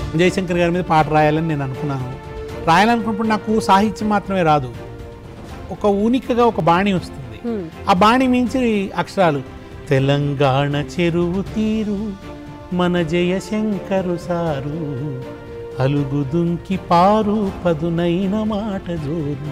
జయశంకర్ గారి మీద పాట రాయాలని నేను అనుకున్నాను రాయాలనుకున్నప్పుడు నాకు సాహిత్యం మాత్రమే రాదు ఒక ఊనికగా ఒక బాణి వస్తుంది హ్మ్. ఆ బాణి మించి అక్షరాలు తెలంగాణ చెరువు తీరు మన జయశంకరు సారు అలుగు దుంకి పారు పదునైన మాట జోరు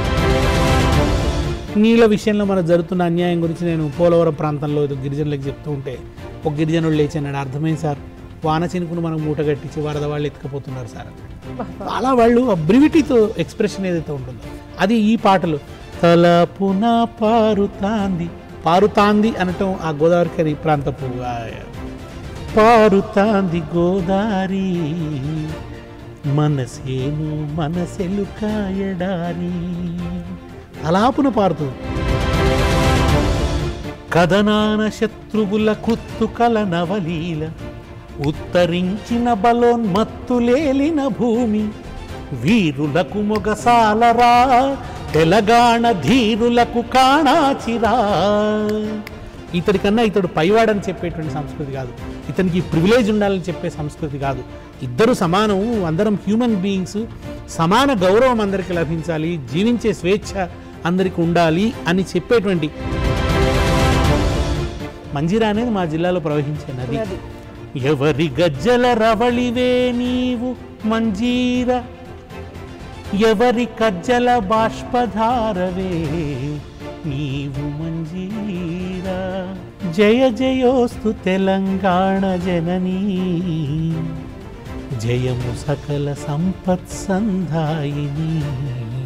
నీళ్ళ విషయంలో మనకు జరుగుతున్న అన్యాయం గురించి నేను పోలవరం ప్రాంతంలో ఏదో గిరిజనులకు చెప్తూ ఉంటే ఒక గిరిజనుడు లేచి అన్నాడు అర్థమైంది సార్ వాన చినుకును మనం మూట కట్టించి వరద వాళ్ళు ఎత్తుకపోతున్నారు సార్ అన్నాడు చాలా వాళ్ళు ఆ బ్రివిటీతో ఎక్స్ప్రెషన్ ఏదైతే ఉంటుందో అది ఈ పాటలు తలపున పారుతాంది పారుతాంది అనటం ఆ గోదావరి ప్రాంతపు ఆ పారుతాంది గోదారి మనసేను మనసెలుక ఎడారి అలాపున పారుతుంది కథనాన శత్రువుల కుత్తుకల నవలీల ఉత్తరించిన బలోన్మత్తులేలిన భూమి వీరులకు మొగసాలరా తెలంగాణ ధీరులకు కాణాచిరా ఇతడి కన్నా ఇతడు పైవాడని చెప్పేటువంటి సంస్కృతి కాదు ఇతనికి ప్రివిలేజ్ ఉండాలని చెప్పే సంస్కృతి కాదు ఇద్దరు సమానం అందరం హ్యూమన్ బీయింగ్స్ సమాన గౌరవం అందరికీ లభించాలి జీవించే స్వేచ్ఛ అందరికీ ఉండాలి అని చెప్పేటువంటి మంజీరా అనేది మా జిల్లాలో ప్రవహించే నది నది. ఎవరి గజ్జల రవళివే నీవు మంజీర ఎవరి కజ్జల బాష్పధారవే నీవు మంజీర జయ జయోస్తు తెలంగాణ జననీ జయము సకల సంపత్ సంధాయిని